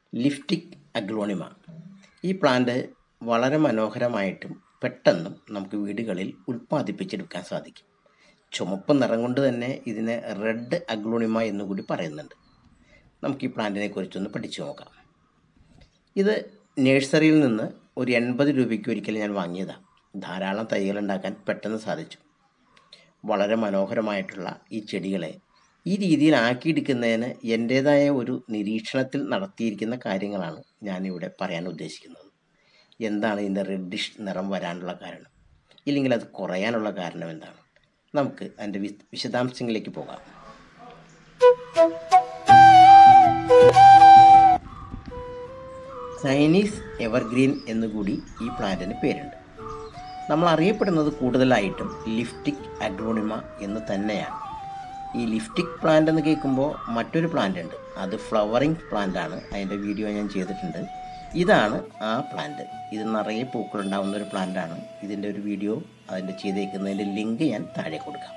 ലിഫ്റ്റിക് aglaonema ഈ plant വളരെ മനോഹരമായിട്ടും പെട്ടെന്നും നമുക്ക് വീടുകളിൽ ഉൽപ്പാദിപ്പിച്ചെടുക്കാൻ സാധിക്കും ചുമപ്പ് നിറം കൊണ്ട് തന്നെ ഇതിനെ റെഡ് അഗ്ലോണിമ എന്നുകൂടി പറയുന്നുണ്ട് നമുക്ക് ഈ പ്ലാന്റിനെ കുറിച്ചൊന്ന് പഠിച്ചു നോക്കാം ഇത് നഴ്സറിയിൽ നിന്ന് ഒരു എൺപത് രൂപയ്ക്ക് ഒരിക്കൽ ഞാൻ വാങ്ങിയതാണ് ധാരാളം തൈകൾ ഉണ്ടാക്കാൻ പെട്ടെന്ന് സാധിച്ചു വളരെ മനോഹരമായിട്ടുള്ള ഈ ചെടികളെ ഈ രീതിയിൽ ആക്കിയെടുക്കുന്നതിന് എൻ്റേതായ ഒരു നിരീക്ഷണത്തിൽ നടത്തിയിരിക്കുന്ന കാര്യങ്ങളാണ് ഞാനിവിടെ പറയാൻ ഉദ്ദേശിക്കുന്നത് എന്താണ് ഇതിൻ്റെ റെഡിഷ് നിറം വരാനുള്ള കാരണം ഇല്ലെങ്കിൽ അത് കുറയാനുള്ള കാരണം എന്താണ് നമുക്ക് അതിൻ്റെ വി വിശദാംശങ്ങളിലേക്ക് പോകാം ചൈനീസ് എവർഗ്രീൻ എന്നുകൂടി ഈ പ്ലാന്റിന് പേരുണ്ട് നമ്മൾ അറിയപ്പെടുന്നത് കൂടുതലായിട്ടും ലിഫ്റ്റിക് അഗ്രോണിമ എന്ന് തന്നെയാണ് ഈ ലിഫ്റ്റിക് പ്ലാന്റ് എന്ന് കേൾക്കുമ്പോൾ മറ്റൊരു പ്ലാന്റ് ഉണ്ട് അത് ഫ്ലവറിങ് പ്ലാന്റ് ആണ് അതിൻ്റെ വീഡിയോ ഞാൻ ചെയ്തിട്ടുണ്ട് ഇതാണ് ആ പ്ലാന്റ് ഇത് നിറയെ പൂക്കളുണ്ടാവുന്ന ഒരു പ്ലാന്റ് ആണ് ഇതിൻ്റെ ഒരു വീഡിയോ അതിൻ്റെ ചെയ്തേക്കുന്നതിൻ്റെ ലിങ്ക് ഞാൻ താഴെ കൊടുക്കാം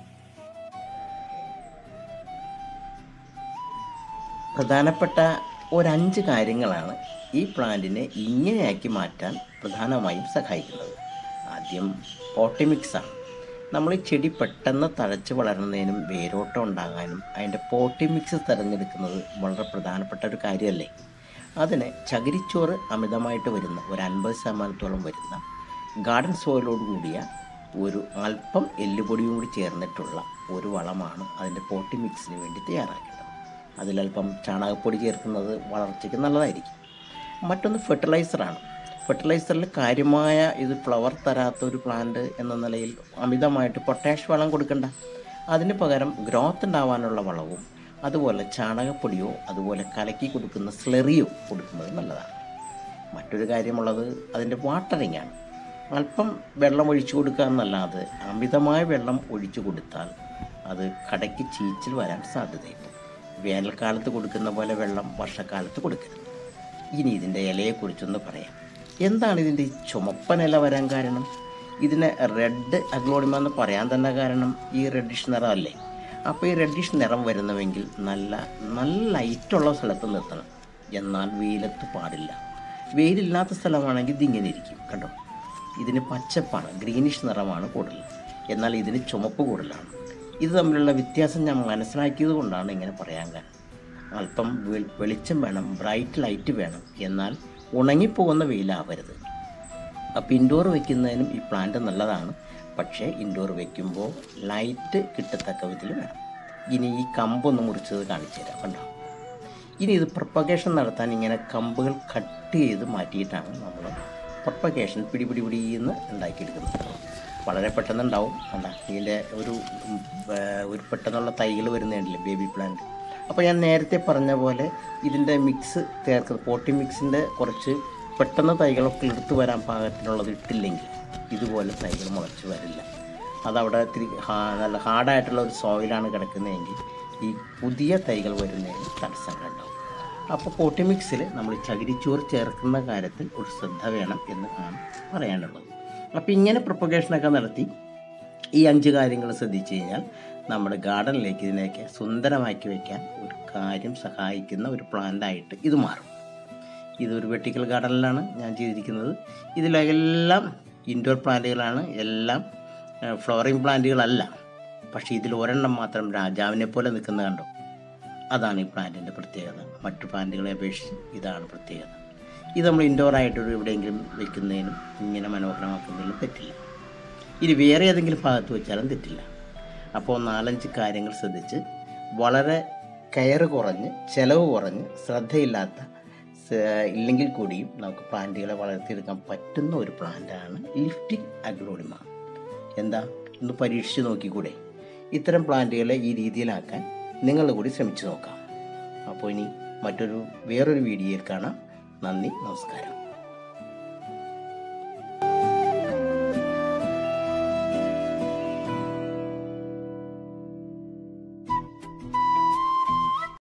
പ്രധാനപ്പെട്ട ഒരഞ്ച് കാര്യങ്ങളാണ് ഈ പ്ലാന്റിനെ ഇങ്ങനെയാക്കി മാറ്റാൻ പ്രധാനമായും സഹായിക്കുന്നത് ആദ്യം പോട്ടിമിക്സ് ആണ് നമ്മൾ ഈ ചെടി പെട്ടെന്ന് തഴച്ച് വളരുന്നതിനും വേരോട്ടം ഉണ്ടാകാനും അതിൻ്റെ പോട്ടിമിക്സ് തിരഞ്ഞെടുക്കുന്നത് വളരെ പ്രധാനപ്പെട്ട ഒരു കാര്യമല്ലേ അതിന് ചകിരിച്ചോറ് അമിതമായിട്ട് വരുന്ന ഒരു അൻപത് ശതമാനത്തോളം വരുന്ന ഗാർഡൻ സോയിലോട് കൂടിയ ഒരു അല്പം എല്ലുപൊടിയും കൂടി ചേർന്നിട്ടുള്ള ഒരു വളമാണ് അതിൻ്റെ പോട്ടി മിക്സിന് വേണ്ടി തയ്യാറാക്കേണ്ടത് അതിലല്പം ചാണകപ്പൊടി ചേർക്കുന്നത് വളർച്ചയ്ക്ക് നല്ലതായിരിക്കും മറ്റൊന്ന് ഫെർട്ടിലൈസറാണ് ഫെർട്ടിലൈസറിൽ കാര്യമായ ഇത് ഫ്ലവർ തരാത്ത ഒരു പ്ലാന്റ് എന്ന നിലയിൽ അമിതമായിട്ട് പൊട്ടാഷ് വളം കൊടുക്കണ്ട അതിന് പകരം ഗ്രോത്ത് ഉണ്ടാവാനുള്ള വളവും അതുപോലെ ചാണകപ്പൊടിയോ അതുപോലെ കലക്കി കൊടുക്കുന്ന സ്ലെറിയോ കൊടുക്കുന്നത് നല്ലതാണ് മറ്റൊരു കാര്യമുള്ളത് അതിൻ്റെ വാട്ടറിങ് ആണ് അല്പം വെള്ളം ഒഴിച്ചു കൊടുക്കുക എന്നല്ലാതെ അമിതമായ വെള്ളം ഒഴിച്ചു കൊടുത്താൽ അത് കടയ്ക്ക് ചീച്ചിൽ വരാൻ സാധ്യതയുണ്ട് വേനൽക്കാലത്ത് കൊടുക്കുന്ന പോലെ വെള്ളം വർഷക്കാലത്ത് കൊടുക്കരുത് ഇനി ഇതിൻ്റെ ഇലയെക്കുറിച്ചൊന്ന് പറയാം എന്താണ് ഇതിൻ്റെ ഈ ചുമപ്പൻ ഇല വരാൻ കാരണം ഇതിനെ റെഡ് അഗ്ലോണിമ എന്ന് പറയാൻ തന്നെ കാരണം ഈ റെഡിഷ് നിറമല്ലേ അപ്പോൾ ഈ റെഡിഷ് നിറം വരുന്നുവെങ്കിൽ നല്ല നല്ല ലൈറ്റുള്ള സ്ഥലത്ത് നിർത്തണം എന്നാൽ വെയിലത്ത് പാടില്ല വെയിലില്ലാത്ത സ്ഥലമാണെങ്കിൽ ഇതിങ്ങനെ ഇരിക്കും കണ്ടോ ഇതിന് പച്ചപ്പാണ് ഗ്രീനിഷ് നിറമാണ് കൂടുതൽ എന്നാൽ ഇതിന് ചുമപ്പ് കൂടുതലാണ് ഇത് തമ്മിലുള്ള വ്യത്യാസം ഞാൻ മനസ്സിലാക്കിയത് കൊണ്ടാണ് ഇങ്ങനെ പറയാൻ കാരണം അല്പം വെ- വെളിച്ചം വേണം ബ്രൈറ്റ് ലൈറ്റ് വേണം എന്നാൽ ഉണങ്ങിപ്പോകുന്ന വെയിലാവരുത് അപ്പോൾ ഇൻഡോർ വെക്കുന്നതിനും ഈ പ്ലാന്റ് നല്ലതാണ് പക്ഷേ ഇൻഡോർ വെക്കുമ്പോൾ ലൈറ്റ് കിട്ടത്തക്ക വിധത്തിൽ വേണം ഇനി ഈ കമ്പൊന്ന് മുറിച്ചത് കാണിച്ചു തരാം കണ്ടോ ഇനി ഇത് പ്രൊപ്പഗേഷൻ നടത്താൻ ഇങ്ങനെ കമ്പുകൾ കട്ട് ചെയ്ത് മാറ്റിയിട്ടാണ് നമ്മൾ പ്രൊപ്പഗേഷൻ പിടി പിടി പിടിയെന്ന് ഉണ്ടാക്കിയെടുക്കുന്നത് വളരെ പെട്ടെന്ന് ഉണ്ടാവും കണ്ട ഇതിൻ്റെ ഒരു ഉം, ഏ, ഒരു പെട്ടെന്നുള്ള തൈകൾ വരുന്നുണ്ടല്ലേ ബേബി പ്ലാന്റ് അപ്പോൾ ഞാൻ നേരത്തെ പറഞ്ഞ പോലെ ഇതിൻ്റെ മിക്സ് ചേർക്കുന്നത് പോട്ടി മിക്സിൻ്റെ കുറച്ച് പെട്ടെന്ന് തൈകളൊക്കെ എടുത്തു വരാൻ പാകത്തിനുള്ളത് ഇട്ടില്ലെങ്കിൽ ഇതുപോലെ തൈകൾ മുളച്ച് വരില്ല അതവിടെ ഇത്തിരി ഹാ- നല്ല ഹാർഡായിട്ടുള്ള ഒരു സോയിലാണ് കിടക്കുന്നതെങ്കിൽ ഈ പുതിയ തൈകൾ വരുന്നതിന് തടസ്സങ്ങളുണ്ടാവും അപ്പോൾ പോട്ടിമിക്സിൽ നമ്മൾ ചകിരിച്ചോറ് ചേർക്കുന്ന കാര്യത്തിൽ ഒരു ശ്രദ്ധ വേണം എന്ന് ആണ് പറയാനുള്ളത് അപ്പോൾ ഇങ്ങനെ പ്രൊപ്പഗേഷനൊക്കെ നടത്തി ഈ അഞ്ച് കാര്യങ്ങൾ ശ്രദ്ധിച്ചു കഴിഞ്ഞാൽ നമ്മുടെ ഗാർഡനിലേക്ക് ഇതിനെയൊക്കെ സുന്ദരമാക്കി വയ്ക്കാൻ ഒരു കാര്യം സഹായിക്കുന്ന ഒരു പ്ലാന്റായിട്ട് ഇത് മാറും ഇതൊരു വെർട്ടിക്കൽ ഗാർഡനിലാണ് ഞാൻ ചെയ്തിരിക്കുന്നത് ഇതിലെല്ലാം ഇൻഡോർ പ്ലാന്റുകളാണ് എല്ലാം ഫ്ലവറിങ് പ്ലാന്റുകളല്ല പക്ഷേ ഇതിൽ ഒരെണ്ണം മാത്രം രാജാവിനെ പോലെ നിൽക്കുന്ന കണ്ടോ അതാണ് ഈ പ്ലാന്റിൻ്റെ പ്രത്യേകത മറ്റു പ്ലാന്റുകളെ അപേക്ഷിച്ച് ഇതാണ് പ്രത്യേകത ഇത് നമ്മൾ ഇൻഡോർ ആയിട്ടൊരു എവിടെയെങ്കിലും വെക്കുന്നതിനും ഇങ്ങനെ മനോഹരമാക്കുന്നതിനും തെറ്റില്ല ഇനി വേറെ ഏതെങ്കിലും ഭാഗത്ത് വെച്ചാലും തെറ്റില്ല അപ്പോൾ നാലഞ്ച് കാര്യങ്ങൾ ശ്രദ്ധിച്ച് വളരെ കെയർ കുറഞ്ഞ് ചിലവ് കുറഞ്ഞ് ശ്രദ്ധയില്ലാത്ത സ- ഇല്ലെങ്കിൽ കൂടിയും നമുക്ക് പ്ലാന്റുകളെ വളർത്തിയെടുക്കാൻ പറ്റുന്ന ഒരു പ്ലാന്റാണ് ലിഫ്റ്റിക് അഗ്ലോണിമ എന്താ ഒന്ന് പരീക്ഷിച്ച് നോക്കിക്കൂടെ ഇത്തരം പ്ലാന്റുകളെ ഈ രീതിയിലാക്കാൻ നിങ്ങൾ കൂടി ശ്രമിച്ചു നോക്കാം അപ്പോൾ ഇനി മറ്റൊരു വേറൊരു വീഡിയോയിൽ കാണാം നന്ദി നമസ്കാരം